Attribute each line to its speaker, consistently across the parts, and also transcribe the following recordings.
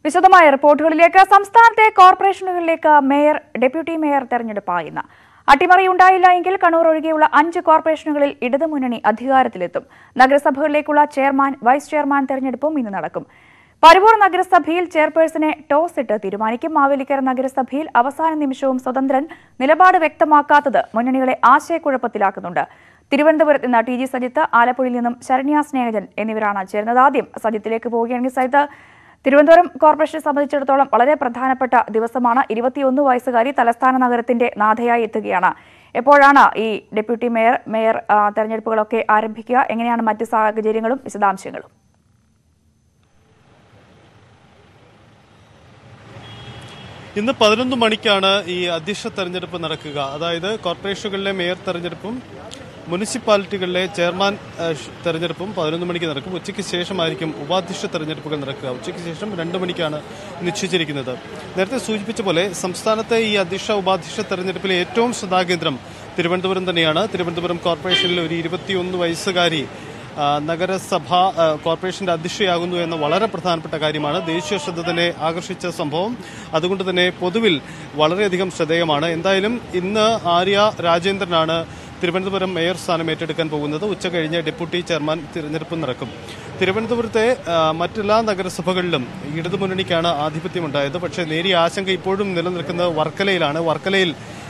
Speaker 1: വിശദമായ റിപ്പോർട്ടുകളിലേക്ക് സംസ്ഥാനത്തെ കോർപ്പറേഷനുകളിലേക്ക് mayor deputy mayor തെരഞ്ഞെടുപ്പ് ഇന്ന് അട്ടിമറി ഉണ്ടായില്ല എങ്കിൽ കണ്ണൂർ ഒഴികെയുള്ള അഞ്ച് കോർപ്പറേഷനുകളിൽ ഇടതുമുന്നണി അധികാരത്തിലെത്തും നഗരസഭകളിലേക്കുള്ള ചെയർമാൻ വൈസ് ചെയർമാൻ തെരഞ്ഞെടുപ്പും ഇന്ന് നടക്കും പരവൂർ നഗരസഭയിൽ ചെയർപേഴ്സണെ ടോസ് ഇട്ട് തീരുമാനിക്കും മാവേലിക്കര നഗരസഭയിൽ അവസാന നിമിഷവും സ്വതന്ത്രൻ നിലപാട് വ്യക്തമാക്കാത്തത് മുന്നണികളെ ആശയക്കുഴപ്പത്തിലാക്കുന്നുണ്ട് തിരുവനന്തപുരത്ത് നിന്ന് ടി ജി സജിത്ത് ആലപ്പുഴയിൽ നിന്നും ശരണ്യ സ്നേഹജൻ എന്നിവരാണ് ചേരുന്നത് ആദ്യം സജിത്തിലേക്ക് പോവുകയാണെങ്കിൽ സജിത്ത് തിരുവനന്തപുരം കോർപ്പറേഷനെ സംബന്ധിച്ചിടത്തോളം വളരെ പ്രധാനപ്പെട്ട ദിവസമാണ് ഇരുപത്തിയൊന്ന് വയസ്സുകാരി തലസ്ഥാന നഗരത്തിന്റെ നാഥയായി എത്തുകയാണ് എപ്പോഴാണ് ഈ ഡെപ്യൂട്ടി മേയർ മേയർ ആ, തെരഞ്ഞെടുപ്പുകളൊക്കെ ആരംഭിക്കുക എങ്ങനെയാണ് മറ്റ് സാഹചര്യങ്ങളും വിശദാംശങ്ങളും
Speaker 2: ഇന്ന് പതിനൊന്ന് മണിക്കാണ് ഈ അധ്യക്ഷ തെരഞ്ഞെടുപ്പ് നടക്കുക അതായത് കോർപ്പറേഷനുകളിലെ മേയർ തെരഞ്ഞെടുപ്പും മുനിസിപ്പാലിറ്റികളിലെ ചെയർമാൻ ഏഹ്, ഷ് തെരഞ്ഞെടുപ്പും പതിനൊന്ന് മണിക്ക് നടക്കും ഉച്ചയ്ക്ക് ശേഷമായിരിക്കും ഉപാധ്യക്ഷ തെരഞ്ഞെടുപ്പുകൾ നടക്കുക ഉച്ചയ്ക്ക് ശേഷം രണ്ട് മണിക്കാണ് നിശ്ചയിച്ചിരിക്കുന്നത് നേരത്തെ സൂചിപ്പിച്ച പോലെ സംസ്ഥാനത്തെ ഈ അധ്യക്ഷ ഉപാധ്യക്ഷ തെരഞ്ഞെടുപ്പിലെ ഏറ്റവും ശ്രദ്ധാകേന്ദ്രം തിരുവനന്തപുരം തന്നെയാണ് തിരുവനന്തപുരം കോർപ്പറേഷനിൽ ഒരു ഇരുപത്തിയൊന്ന് വയസ്സുകാരി ആ, നഗരസഭ ആ, കോർപ്പറേഷന്റെ അധ്യക്ഷയാകുന്നു എന്ന വളരെ പ്രധാനപ്പെട്ട കാര്യമാണ് ദേശീയ ശ്രദ്ധ തന്നെ ആകർഷിച്ച സംഭവം അതുകൊണ്ട് തന്നെ പൊതുവിൽ വളരെയധികം ശ്രദ്ധേയമാണ് എന്തായാലും ഇന്ന് ആര്യ രാജേന്ദ്രനാണ് തിരുവനന്തപുരം മേയർ സ്ഥാനം ഏറ്റെടുക്കാൻ പോകുന്നത് ഉച്ച കഴിഞ്ഞ് ഡെപ്യൂട്ടി ചെയർമാൻ തിരഞ്ഞെടുപ്പ് നടക്കും തിരുവനന്തപുരത്തെ ആ, മറ്റെല്ലാ നഗരസഭകളിലും ഇടതുമുന്നണിക്കാണ് ആധിപത്യമുണ്ടായത് പക്ഷേ നേരിയ ആശങ്ക ഇപ്പോഴും നിലനിൽക്കുന്നത് വർക്കലയിലാണ് വർക്കലയിൽ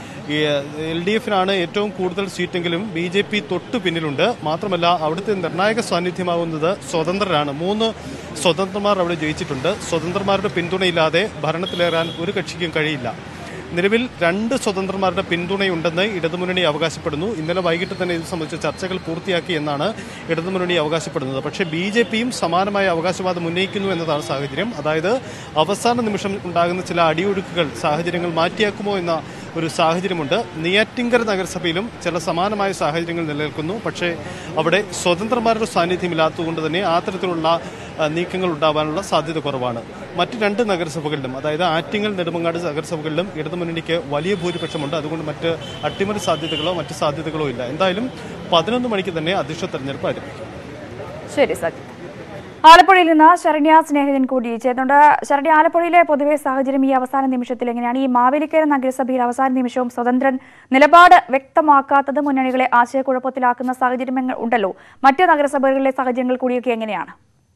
Speaker 2: എൽ ഡി എഫിനാണ് ഏറ്റവും കൂടുതൽ സീറ്റെങ്കിലും ബി ജെ പി തൊട്ടു പിന്നിലുണ്ട് മാത്രമല്ല അവിടുത്തെ നിർണായക സാന്നിധ്യമാവുന്നത് സ്വതന്ത്രരാണ് മൂന്ന് സ്വതന്ത്രന്മാർ അവിടെ ജയിച്ചിട്ടുണ്ട് സ്വതന്ത്രന്മാരുടെ പിന്തുണയില്ലാതെ ഭരണത്തിലേറാൻ ഒരു കക്ഷിക്കും കഴിയില്ല നിലവിൽ രണ്ട് സ്വതന്ത്രന്മാരുടെ പിന്തുണയുണ്ടെന്ന് ഇടതുമുന്നണി അവകാശപ്പെടുന്നു ഇന്നലെ വൈകിട്ട് തന്നെ ഇത് സംബന്ധിച്ച ചർച്ചകൾ പൂർത്തിയാക്കി എന്നാണ് ഇടതുമുന്നണി അവകാശപ്പെടുന്നത് പക്ഷേ ബി ജെ പിയും സമാനമായ അവകാശവാദം ഉന്നയിക്കുന്നു എന്നതാണ് സാഹചര്യം അതായത് അവസാന നിമിഷം ഉണ്ടാകുന്ന ചില അടിയൊഴുക്കുകൾ സാഹചര്യങ്ങൾ മാറ്റിയാക്കുമോ എന്ന ഒരു സാഹചര്യമുണ്ട് നെയ്യാറ്റിങ്കര നഗരസഭയിലും ചില സമാനമായ സാഹചര്യങ്ങൾ നിലനിൽക്കുന്നു പക്ഷേ അവിടെ സ്വതന്ത്രന്മാരുടെ സാന്നിധ്യമില്ലാത്തതുകൊണ്ട് തന്നെ ആ തരത്തിലുള്ള ആ, നീക്കങ്ങൾ ഉണ്ടാവാനുള്ള സാധ്യത കുറവാണ് മറ്റ് രണ്ട് നഗരസഭകളിലും അതായത് ആറ്റിങ്ങൽ നെടുമങ്ങാട് നഗരസഭകളിലും ഇടതുമുന്നണിക്ക് വലിയ ഭൂരിപക്ഷമുണ്ട് അതുകൊണ്ട് മറ്റ് അട്ടിമറി സാധ്യതകളോ മറ്റ് സാധ്യതകളോ ഇല്ല എന്തായാലും പതിനൊന്ന് മണിക്ക് തന്നെ അധ്യക്ഷ തെരഞ്ഞെടുപ്പ് ആരംഭിക്കും
Speaker 1: ശരി സജിത്ത് ആലപ്പുഴയിൽ നിന്ന് ശരണ്യ സ്നേഹിതൻ കൂടി ചേർന്നുണ്ട് ശരണ്യ ആലപ്പുഴയിലെ പൊതുവെ സാഹചര്യം ഈ അവസാന നിമിഷത്തിൽ എങ്ങനെയാണ് ഈ മാവേലിക്കര നഗരസഭയിൽ അവസാന നിമിഷവും സ്വതന്ത്രൻ നിലപാട് വ്യക്തമാക്കാത്തത് മുന്നണികളെ ആശയക്കുഴപ്പത്തിലാക്കുന്ന സാഹചര്യം എങ്ങ- ഉണ്ടല്ലോ മറ്റ് നഗരസഭകളിലെ സാഹചര്യങ്ങൾ കൂടിയൊക്കെ എങ്ങനെയാണ്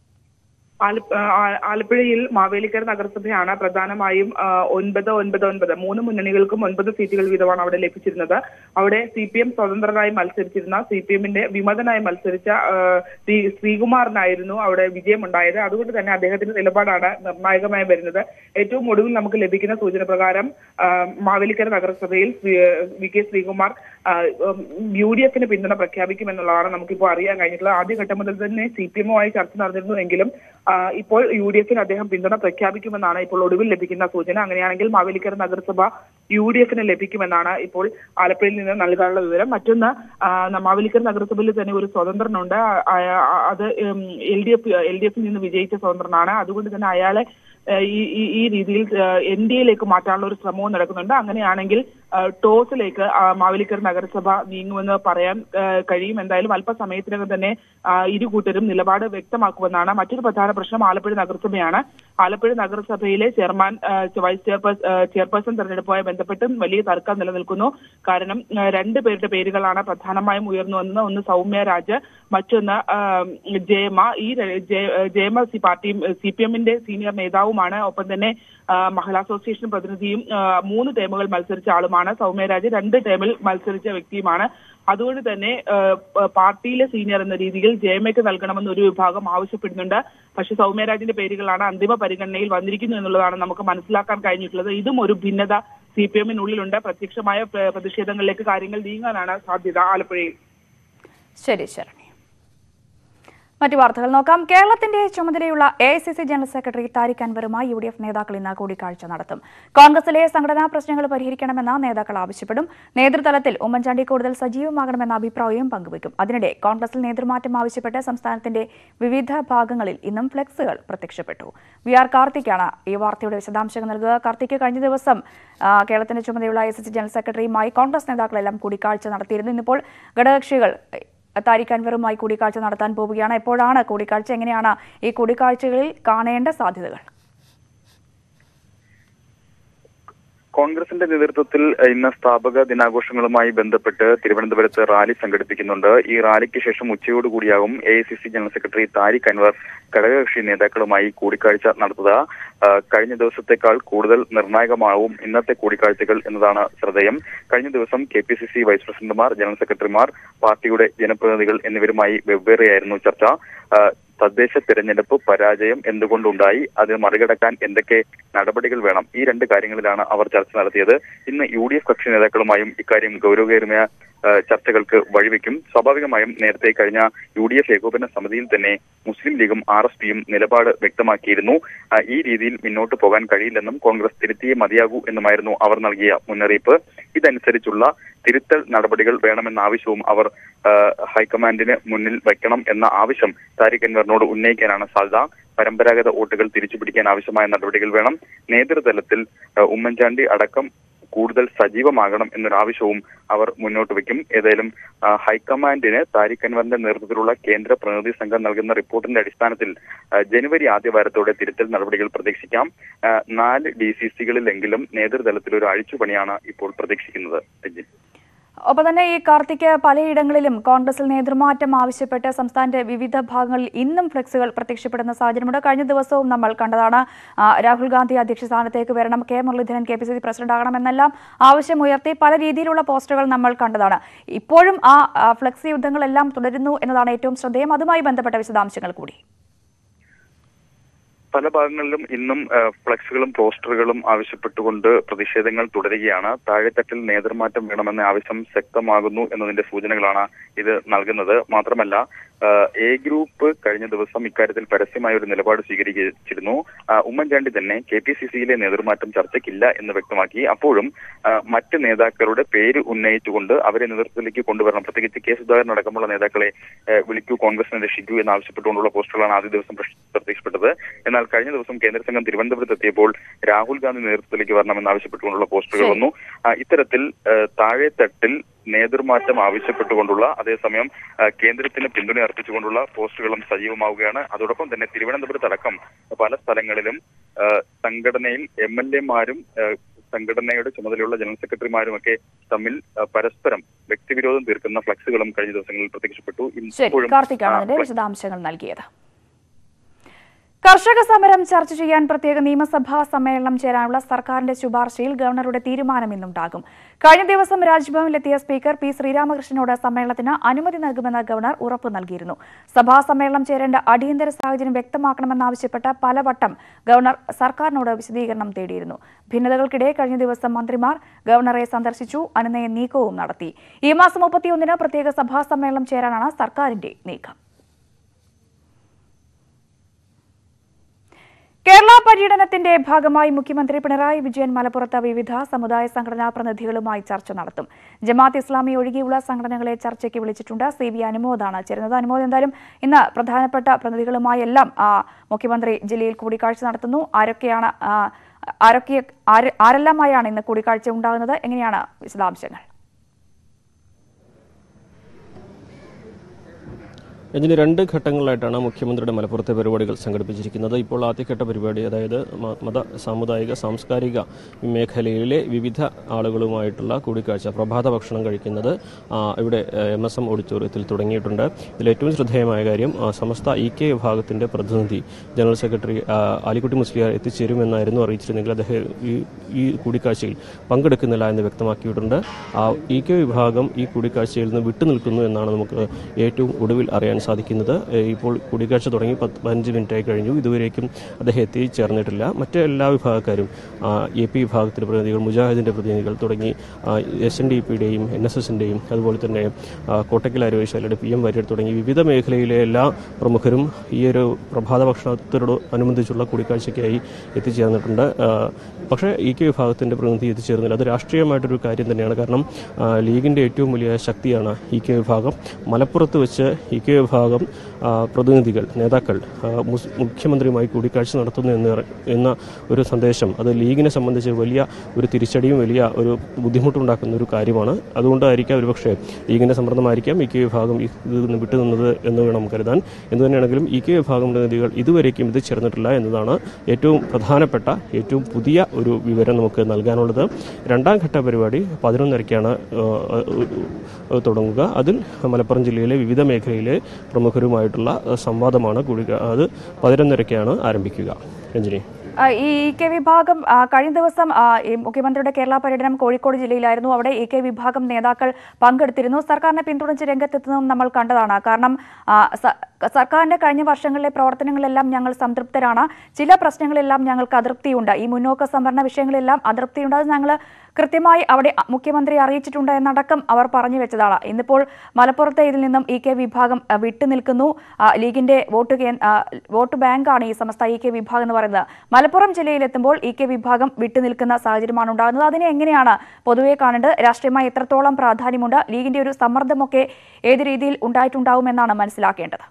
Speaker 3: ആല- ആ, ആ- ആലപ്പുഴയിൽ മാവേലിക്കര നഗരസഭയാണ് പ്രധാനമായും ആ, ഒൻപത് ഒൻപത് ഒൻപത് മൂന്ന് മുന്നണികൾക്കും ഒൻപത് സീറ്റുകൾ വീതമാണ് അവിടെ ലഭിച്ചിരുന്നത് അവിടെ സി പി എം സ്വതന്ത്രനായി മത്സരിച്ചിരുന്ന സി പി എമ്മിന്റെ വിമതനായി മത്സരിച്ച ആ, ശ്രീ ശ്രീകുമാറിനായിരുന്നു അവിടെ വിജയമുണ്ടായത് അതുകൊണ്ട് തന്നെ അദ്ദേഹത്തിന്റെ നിലപാടാണ് നിർണായകമായി വരുന്നത് ഏറ്റവും ഒടുവിൽ നമുക്ക് ലഭിക്കുന്ന സൂചന പ്രകാരം ആ, മാവേലിക്കര നഗരസഭയിൽ Shri- V K Sreekumar U D എഫിന് പിന്തുണ പ്രഖ്യാപിക്കുമെന്നുള്ളതാണ് നമുക്കിപ്പോൾ അറിയാൻ കഴിഞ്ഞിട്ടുള്ളത് ആദ്യഘട്ടം മുതൽ തന്നെ സി പി എമ്മുമായി ചർച്ച നടന്നിരുന്നു എങ്കിലും ആ, ഇപ്പോൾ യു ഡി എഫിന് അദ്ദേഹം പിന്തുണ പ്രഖ്യാപിക്കുമെന്നാണ് ഇപ്പോൾ ഒടുവിൽ ലഭിക്കുന്ന സൂചന അങ്ങനെയാണെങ്കിൽ മാവേലിക്കര നഗരസഭ യു ഡി എഫിന് ലഭിക്കുമെന്നാണ് ഇപ്പോൾ ആലപ്പുഴയിൽ നിന്ന് നൽകാനുള്ള വിവരം മറ്റൊന്ന് ആ, ന- മാവേലിക്കര നഗരസഭയിൽ തന്നെ ഒരു സ്വതന്ത്രനുണ്ട് ആ- ആ- അത് L D F L D എഫിൽ നിന്ന് വിജയിച്ച സ്വതന്ത്രനാണ് അതുകൊണ്ട് തന്നെ അയാളെ ആ, ഈ ഈ- ഈ രീതിയിൽ എൻ ഡി എയിലേക്ക് മാറ്റാനുള്ള ഒരു ശ്രമവും നടക്കുന്നുണ്ട് അങ്ങനെയാണെങ്കിൽ ആ, ടോസിലേക്ക് ആ, മാവേലിക്കര നഗരസഭ നീങ്ങുമെന്ന് പറയാൻ ആ, കഴിയും എന്തായാലും അല്പസമയത്തിനകം തന്നെ ആ, ഇരു കൂട്ടരും നിലപാട് വ്യക്തമാക്കുമെന്നാണ് മറ്റൊരു പ്രധാന പ്രശ്നം ആലപ്പുഴ നഗരസഭയാണ് ആലപ്പുഴ നഗരസഭയിലെ ചെയർമാൻ ആ, വൈസ് ചെയർപേഴ്സൺ ആ, ചെയർപേഴ്സൺ തെരഞ്ഞെടുപ്പുമായി ബന്ധപ്പെട്ടും വലിയ തർക്കം നിലനിൽക്കുന്നു കാരണം ആ, രണ്ട് പേരുടെ പേരുകളാണ് പ്രധാനമായും ഉയർന്നു വന്നത് ഒന്ന് സൗമ്യ രാജ് മറ്റൊന്ന് ആ, ജയമ ഈ ര- ജയ- ജയമ സി പാർട്ടിയും സി പി എമ്മിന്റെ സീനിയർ നേതാവുമാണ് ഒപ്പം തന്നെ ആ, മഹിളാ അസോസിയേഷൻ പ്രതിനിധിയും ആ, മൂന്ന് ടേമുകൾ മത്സരിച്ച ആളുമാണ് സൗമ്യരാജ് രണ്ട് ടേമിൽ മത്സരിച്ച വ്യക്തിയുമാണ് അതുകൊണ്ട് തന്നെ ആ, പ- പാർട്ടിയിലെ സീനിയർ എന്ന രീതിയിൽ ജയമയ്ക്ക് നൽകണമെന്ന് ഒരു വിഭാഗം ആവശ്യപ്പെടുന്നുണ്ട് പക്ഷെ സൗമ്യരാജിന്റെ പേരുകളാണ് അന്തിമ പരിഗണനയിൽ വന്നിരിക്കുന്നു എന്നുള്ളതാണ് നമുക്ക് മനസ്സിലാക്കാൻ കഴിഞ്ഞിട്ടുള്ളത് ഇതും ഒരു ഭിന്നത സി പി എമ്മിനുള്ളിലുണ്ട് പ്രത്യക്ഷമായ പ്ര- പ്രതിഷേധങ്ങളിലേക്ക് കാര്യങ്ങൾ നീങ്ങാനാണ് സാധ്യത ആലപ്പുഴയിൽ
Speaker 1: ശരി ശരണി മറ്റു വാർത്തകൾ നോക്കാം കേരളത്തിന്റെ ചുമതലയുള്ള A I C C general secretary Tariq അൻവറുമായി യു ഡി എഫ് നേതാക്കൾ ഇന്ന് കൂടിക്കാഴ്ച നടത്തും കോൺഗ്രസിലെ സംഘടനാ പ്രശ്നങ്ങൾ പരിഹരിക്കണമെന്ന് നേതാക്കൾ ആവശ്യപ്പെടും നേതൃതലത്തിൽ ഉമ്മൻചാണ്ടി കൂടുതൽ സജീവമാകണമെന്ന അഭിപ്രായവും പങ്കുവയ്ക്കും അതിനിടെ കോൺഗ്രസിൽ നേതൃമാറ്റം ആവശ്യപ്പെട്ട് സംസ്ഥാനത്തിന്റെ വിവിധ ഭാഗങ്ങളിൽ ഇന്നും ഫ്ലെക്സുകൾ പ്രത്യക്ഷപ്പെട്ടു വി ആർ കാർത്തിക്കാണ് ഈ വാർത്തയുടെ വിശദാംശങ്ങൾ നൽകുക കാർത്തിക്ക് കഴിഞ്ഞ ദിവസം ആ, കേരളത്തിന്റെ ചുമതലയുള്ള ഐ സി സി ജനറൽ സെക്രട്ടറിയുമായി കോൺഗ്രസ് നേതാക്കളെല്ലാം കൂടിക്കാഴ്ച നടത്തിയിരുന്നു ഇന്നിപ്പോൾ ഘടകകക്ഷികൾ താരിഖ് അൻവറുമായി കൂടിക്കാഴ്ച നടത്താൻ പോവുകയാണ് എപ്പോഴാണ് കൂടിക്കാഴ്ച എങ്ങനെയാണ് ഈ കൂടിക്കാഴ്ചകളിൽ കാണേണ്ട സാധ്യതകൾ
Speaker 4: കോൺഗ്രസിന്റെ നേതൃത്വത്തിൽ ഇന്ന് സ്ഥാപക ദിനാഘോഷങ്ങളുമായി ബന്ധപ്പെട്ട് തിരുവനന്തപുരത്ത് റാലി സംഘടിപ്പിക്കുന്നുണ്ട് ഈ റാലിക്ക് ശേഷം ഉച്ചയോടുകൂടിയാകും A I C C general secretary Tariq Anwar ഘടകകക്ഷി നേതാക്കളുമായി കൂടിക്കാഴ്ച നടത്തുക ആ, കഴിഞ്ഞ ദിവസത്തെക്കാൾ കൂടുതൽ നിർണായകമാവും ഇന്നത്തെ കൂടിക്കാഴ്ചകൾ എന്നതാണ് ശ്രദ്ധേയം കഴിഞ്ഞ ദിവസം K P C C vice പ്രസിഡന്റുമാർ ജനറൽ സെക്രട്ടറിമാർ പാർട്ടിയുടെ ജനപ്രതിനിധികൾ എന്നിവരുമായി വെവ്വേറെയായിരുന്നു ചർച്ച ആ, തദ്ദേശ തിരഞ്ഞെടുപ്പ് പരാജയം എന്തുകൊണ്ടുണ്ടായി അത് മറികടക്കാൻ എന്തൊക്കെ നടപടികൾ വേണം ഈ രണ്ട് കാര്യങ്ങളിലാണ് അവർ ചർച്ച നടത്തിയത് ഇന്ന് യു ഡി എഫ് കക്ഷി നേതാക്കളുമായും ഇക്കാര്യം ഗൗരവകരമായ ആ, ചർച്ചകൾക്ക് വഴിവെക്കും സ്വാഭാവികമായും നേരത്തെ കഴിഞ്ഞ യു ഡി എഫ് ഏകോപന സമിതിയിൽ തന്നെ മുസ്ലിം ലീഗും ആർ എസ് പിയും നിലപാട് വ്യക്തമാക്കിയിരുന്നു ആ, ഈ രീതിയിൽ മുന്നോട്ട് പോകാൻ കഴിയില്ലെന്നും കോൺഗ്രസ് തിരുത്തിയേ മതിയാകൂ എന്നുമായിരുന്നു അവർ നൽകിയ മുന്നറിയിപ്പ് ഇതനുസരിച്ചുള്ള തിരുത്തൽ നടപടികൾ വേണമെന്ന ആവശ്യവും അവർ ആ, ഹൈക്കമാൻഡിന് മുന്നിൽ വയ്ക്കണം എന്ന ആവശ്യം താരിഖ് അൻവറിനോട് ഉന്നയിക്കാനാണ് സാധ്യത പരമ്പരാഗത വോട്ടുകൾ തിരിച്ചുപിടിക്കാൻ ആവശ്യമായ നടപടികൾ വേണം നേതൃതലത്തിൽ ആ, ഉമ്മൻചാണ്ടി അടക്കം കൂടുതൽ സജീവമാകണം എന്നൊരാവശ്യവും അവർ മുന്നോട്ട് വെക്കും ഏതായാലും ആ, ഹൈക്കമാൻഡിന് താരിഖ് അൻവറിന്റെ നേതൃത്വത്തിലുള്ള കേന്ദ്ര പ്രതിനിധി സംഘം നൽകുന്ന റിപ്പോർട്ടിന്റെ അടിസ്ഥാനത്തിൽ ആ, ജനുവരി ആദ്യവാരത്തോടെ തിരുത്തൽ നടപടികൾ പ്രതീക്ഷിക്കാം ആ, നാല് ഡി സി സികളിലെങ്കിലും നേതൃതലത്തിൽ ഒരു അഴിച്ചുപണിയാണ് ഇപ്പോൾ പ്രതീക്ഷിക്കുന്നത് രഞ്ജിത്ത്
Speaker 1: ഒപ്പം തന്നെ ഈ കാർത്തിക്ക് പലയിടങ്ങളിലും കോൺഗ്രസിൽ നേതൃമാറ്റം ആവശ്യപ്പെട്ട് സംസ്ഥാനത്തെ വിവിധ ഭാഗങ്ങളിൽ ഇന്നും ഫ്ലെക്സുകൾ പ്രത്യക്ഷപ്പെടുന്ന സാഹചര്യമുണ്ട് കഴിഞ്ഞ ദിവസവും നമ്മൾ കണ്ടതാണ് ആ, രാഹുൽ ഗാന്ധി അധ്യക്ഷ സ്ഥാനത്തേക്ക് വരണം K Muraleedharan K P C C president ആകണമെന്നെല്ലാം ആവശ്യമുയർത്തി പല രീതിയിലുള്ള പോസ്റ്ററുകൾ നമ്മൾ കണ്ടതാണ് ഇപ്പോഴും ആ ആ, ഫ്ലെക്സ് യുദ്ധങ്ങളെല്ലാം തുടരുന്നു എന്നതാണ് ഏറ്റവും ശ്രദ്ധേയം അതുമായി ബന്ധപ്പെട്ട വിശദാംശങ്ങൾ കൂടി
Speaker 4: പല ഭാഗങ്ങളിലും ഇന്നും ആ, ഫ്ലക്സുകളും പോസ്റ്ററുകളും ആവശ്യപ്പെട്ടുകൊണ്ട് പ്രതിഷേധങ്ങൾ തുടരുകയാണ് താഴെത്തട്ടിൽ നേതൃമാറ്റം വേണമെന്ന ആവശ്യം ശക്തമാകുന്നു എന്നതിന്റെ സൂചനകളാണ് ഇത് നൽകുന്നത് മാത്രമല്ല ആ, എ ഗ്രൂപ്പ് കഴിഞ്ഞ ദിവസം ഇക്കാര്യത്തിൽ പരസ്യമായ ഒരു നിലപാട് സ്വീകരിച്ചിരുന്നു ആ, ഉമ്മൻചാണ്ടി തന്നെ കെ പി സി സിയിലെ നേതൃമാറ്റം ചർച്ചയ്ക്കില്ല എന്ന് വ്യക്തമാക്കി അപ്പോഴും ആ, മറ്റ് നേതാക്കളുടെ പേര് ഉന്നയിച്ചുകൊണ്ട് അവരെ നേതൃത്വത്തിലേക്ക് കൊണ്ടുവരണം പ്രത്യേകിച്ച് കെ സുധാകരൻ അടക്കമുള്ള നേതാക്കളെ ആ, വിളിക്കൂ കോൺഗ്രസിനെ രക്ഷിക്കൂ എന്ന് ആവശ്യപ്പെട്ടുകൊണ്ടുള്ള പോസ്റ്ററുകളാണ് ആദ്യ ദിവസം പ്രശ്- പ്രത്യക്ഷപ്പെട്ടത് എന്നാൽ കഴിഞ്ഞ ദിവസം കേന്ദ്ര സംഘം തിരുവനന്തപുരത്ത് എത്തിയപ്പോൾ രാഹുൽ ഗാന്ധി നേതൃത്വത്തിലേക്ക് വരണമെന്ന് ആവശ്യപ്പെട്ടുകൊണ്ടുള്ള പോസ്റ്ററുകൾ
Speaker 1: ശരി.
Speaker 4: വന്നു ആ, ഇത്തരത്തിൽ ആ, താഴെത്തട്ടിൽ നേതൃമാറ്റം ആവശ്യപ്പെട്ടുകൊണ്ടുള്ള അതേസമയം ആ, കേന്ദ്രത്തിന് പിന്തുണ അർപ്പിച്ചുകൊണ്ടുള്ള പോസ്റ്ററുകളും സജീവമാവുകയാണ് അതോടൊപ്പം തന്നെ തിരുവനന്തപുരത്ത് അടക്കം പല സ്ഥലങ്ങളിലും ആ, സംഘടനയിൽ എം എൽ എമാരും സംഘടനയുടെ ചുമതലയുള്ള ജനറൽ സെക്രട്ടറിമാരുമൊക്കെ തമ്മിൽ ആ, പരസ്പരം വ്യക്തിവിരോധം തീർക്കുന്ന ഫ്ലക്സുകളും കഴിഞ്ഞ ദിവസങ്ങളിൽ പ്രത്യക്ഷപ്പെട്ടു
Speaker 1: ശരി
Speaker 4: ഇപ്പോഴും
Speaker 1: കാർത്തിക്കാണ്
Speaker 4: ആ,
Speaker 1: അതിന്റെ
Speaker 4: ഫ്ലക്സ്
Speaker 1: വിശദാംശങ്ങൾ നൽകിയത് കർഷക സമരം ചർച്ച ചെയ്യാൻ പ്രത്യേക നിയമസഭാ സമ്മേളനം ചേരാനുള്ള സർക്കാരിന്റെ ശുപാർശയിൽ ഗവർണറുടെ തീരുമാനം ഇന്നുണ്ടാകും കഴിഞ്ഞ ദിവസം രാജ്ഭവനിലെത്തിയ സ്പീക്കർ പി ശ്രീരാമകൃഷ്ണനോട് സമ്മേളനത്തിന് അനുമതി നൽകുമെന്ന് ഗവർണർ ഉറപ്പു നൽകിയിരുന്നു സഭാ സമ്മേളനം ചേരേണ്ട അടിയന്തര സാഹചര്യം വ്യക്തമാക്കണമെന്നാവശ്യപ്പെട്ട് പലവട്ടം ഗവർണർ സർക്കാരിനോട് വിശദീകരണം തേടിയിരുന്നു ഭിന്നതകൾക്കിടെ കഴിഞ്ഞ ദിവസം മന്ത്രിമാർ ഗവർണറെ സന്ദർശിച്ചു അനുനയ നീക്കവും നടത്തി ഈ മാസം മുപ്പത്തിയൊന്നിന് പ്രത്യേക സഭാ സമ്മേളനം ചേരാനാണ് സർക്കാരിന്റെ നീക്കം കേരള പര്യടനത്തിന്റെ ഭാഗമായി മുഖ്യമന്ത്രി പിണറായി വിജയൻ മലപ്പുറത്ത് വിവിധ സമുദായ സംഘടനാ പ്രതിനിധികളുമായി ചർച്ച നടത്തും ജമാഅത്ത് ഇസ്ലാമി ഒഴികെയുള്ള സംഘടനകളെ ചർച്ചയ്ക്ക് വിളിച്ചിട്ടുണ്ട് സി വി അനുമോദാണ് ചേരുന്നത് അനുമോദ് എന്തായാലും ഇന്ന് പ്രധാനപ്പെട്ട പ്രതിനിധികളുമായി എല്ലാം ആ, മുഖ്യമന്ത്രി ജില്ലയിൽ കൂടിക്കാഴ്ച നടത്തുന്നു ആരൊക്കെയാണ് ആ, ആരൊക്കെ ആര് ആരെല്ലാമായാണ് ഇന്ന് കൂടിക്കാഴ്ച ഉണ്ടാകുന്നത് എങ്ങനെയാണ് വിശദാംശങ്ങൾ
Speaker 5: ഇതിന് രണ്ട് ഘട്ടങ്ങളിലായിട്ടാണ് മുഖ്യമന്ത്രിയുടെ മലപ്പുറത്തെ പരിപാടികൾ സംഘടിപ്പിച്ചിരിക്കുന്നത് ഇപ്പോൾ ആദ്യഘട്ട പരിപാടി അതായത് മ- മത സാമുദായിക സാംസ്കാരിക മേഖലയിലെ വിവിധ ആളുകളുമായിട്ടുള്ള കൂടിക്കാഴ്ച പ്രഭാത ഭക്ഷണം കഴിക്കുന്നത് ആ, ഇവിടെ എം എസ് എം ഓഡിറ്റോറിയത്തിൽ തുടങ്ങിയിട്ടുണ്ട് ഇതിൽ ഏറ്റവും ശ്രദ്ധേയമായ കാര്യം ആ, സമസ്ത ഇ കെ വിഭാഗത്തിന്റെ പ്രതിനിധി ജനറൽ സെക്രട്ടറി ആ, ആലിക്കുട്ടി മുസ്ലിയാർ എത്തിച്ചേരുമെന്നായിരുന്നു അറിയിച്ചിരുന്നെങ്കിൽ അദ്ദേഹം ഈ ഈ കൂടിക്കാഴ്ചയിൽ പങ്കെടുക്കുന്നില്ല എന്ന് വ്യക്തമാക്കിയിട്ടുണ്ട് ആ ഇ കെ വിഭാഗം ഈ കൂടിക്കാഴ്ചയിൽ നിന്ന് വിട്ടുനിൽക്കുന്നു എന്നാണ് നമുക്ക് ഏറ്റവും ഒടുവിൽ അറിയാൻ സാധിക്കുന്നത് ഏ, ഇപ്പോൾ കൂടിക്കാഴ്ച തുടങ്ങി പത്ത് പതിനഞ്ച് മിനിറ്റായി കഴിഞ്ഞു ഇതുവരേക്കും അദ്ദേഹം എത്തിച്ചേർന്നിട്ടില്ല മറ്റ് എല്ലാ വിഭാഗക്കാരും ആ, എ പി വിഭാഗത്തിൻ്റെ പ്രതിനിധികൾ മുജാഹിദിൻ്റെ പ്രതിനിധികൾ തുടങ്ങി എസ് എൻ ഡി പിയുടെയും എൻ എസ് എസിൻ്റെയും അതുപോലെ തന്നെ ആ, കോട്ടക്കൽ ആരോഗ്യശാലയുടെ പി എം വാര്യർ തുടങ്ങി വിവിധ മേഖലയിലെ എല്ലാ പ്രമുഖരും ഈ ഒരു പ്രഭാത ഭക്ഷണത്തോട് അനുബന്ധിച്ചുള്ള കൂടിക്കാഴ്ചയ്ക്കായി എത്തിച്ചേർന്നിട്ടുണ്ട് ആ, പക്ഷേ ഇ കെ വിഭാഗത്തിൻ്റെ പ്രതിനിധി എത്തിച്ചേർന്നില്ല അത് രാഷ്ട്രീയമായിട്ടൊരു കാര്യം തന്നെയാണ് കാരണം ആ, ലീഗിൻ്റെ ഏറ്റവും വലിയ ശക്തിയാണ് ഇ കെ വിഭാഗം മലപ്പുറത്ത് വെച്ച് ഇ കെ വിഭാഗം വിഭാഗം ആ, പ്രതിനിധികൾ നേതാക്കൾ ആ, മുസ്- മുഖ്യമന്ത്രിയുമായി കൂടിക്കാഴ്ച നടത്തുന്നു എന്ന് പറ- എന്ന ഒരു സന്ദേശം അത് ലീഗിനെ സംബന്ധിച്ച് വലിയ ഒരു തിരിച്ചടിയും വലിയ ഒരു ബുദ്ധിമുട്ടുണ്ടാക്കുന്ന ഒരു കാര്യമാണ് അതുകൊണ്ടായിരിക്കാം ഒരുപക്ഷെ ലീഗിന്റെ സമ്മർദ്ദമായിരിക്കാം ഇ കെ വിഭാഗം ഇത് നിന്ന് വിട്ടുനിന്നത് എന്ന് വേണം കരുതാൻ എന്തു തന്നെയാണെങ്കിലും ഇ കെ വിഭാഗം പ്രതിനിധികൾ ഇതുവരേക്കും ഇത് ചേർന്നിട്ടില്ല എന്നതാണ് ഏറ്റവും പ്രധാനപ്പെട്ട ഏറ്റവും പുതിയ ഒരു വിവരം നമുക്ക് നൽകാനുള്ളത് രണ്ടാം ഘട്ട പരിപാടി പതിനൊന്നരയ്ക്കാണ് ആ, ആ, തുടങ്ങുക അതിൽ മലപ്പുറം ജില്ലയിലെ വിവിധ മേഖലയിലെ പ്രമുഖരുമായിട്ടുള്ള ആ, സംവാദമാണ് കൂടി അത് പതിനൊന്നരയ്ക്കാണ് ആരംഭിക്കുക രഞ്ജിനി
Speaker 1: ആ, ഈ ഇ കെ വിഭാഗം ആ, കഴിഞ്ഞ ദിവസം ആ, ഈ മുഖ്യമന്ത്രിയുടെ കേരള പര്യടനം കോഴിക്കോട് ജില്ലയിലായിരുന്നു അവിടെ ഇ കെ വിഭാഗം നേതാക്കൾ പങ്കെടുത്തിരുന്നു സർക്കാരിനെ പിന്തുണച്ച് രംഗത്തെത്തുന്നതും നമ്മൾ കണ്ടതാണ് കാരണം ആ, സ- സർക്കാരിന്റെ കഴിഞ്ഞ വർഷങ്ങളിലെ പ്രവർത്തനങ്ങളെല്ലാം ഞങ്ങൾ സംതൃപ്തരാണ് ചില പ്രശ്നങ്ങളെല്ലാം ഞങ്ങൾക്ക് അതൃപ്തിയുണ്ട് ഈ മുന്നോക്ക സംവരണ വിഷയങ്ങളെല്ലാം അതൃപ്തിയുണ്ട് അത് ഞങ്ങൾ കൃത്യമായി അവിടെ മുഖ്യമന്ത്രി അറിയിച്ചിട്ടുണ്ട് എന്നടക്കം അവർ പറഞ്ഞു വെച്ചതാണ് ഇന്നിപ്പോൾ മലപ്പുറത്തെ ഇതിൽ നിന്നും ഇ കെ വിഭാഗം ആ, വിട്ടുനിൽക്കുന്നു ആ, ലീഗിന്റെ വോട്ട് കേ- ആ, വോട്ട് ബാങ്കാണ് ഈ സമസ്ത ഇ കെ വിഭാഗം എന്ന് പറയുന്നത് മലപ്പുറം ജില്ലയിലെത്തുമ്പോൾ ഇ കെ വിഭാഗം വിട്ടുനിൽക്കുന്ന സാഹചര്യമാണ് ഉണ്ടാകുന്നത് അതിനെ എങ്ങനെയാണ് പൊതുവെ കാണേണ്ടത് രാഷ്ട്രീയമായി എത്രത്തോളം പ്രാധാന്യമുണ്ട് ലീഗിന്റെ ഒരു സമ്മർദ്ദമൊക്കെ ഏത് രീതിയിൽ ഉണ്ടായിട്ടുണ്ടാവുമെന്നാണ് മനസ്സിലാക്കേണ്ടത്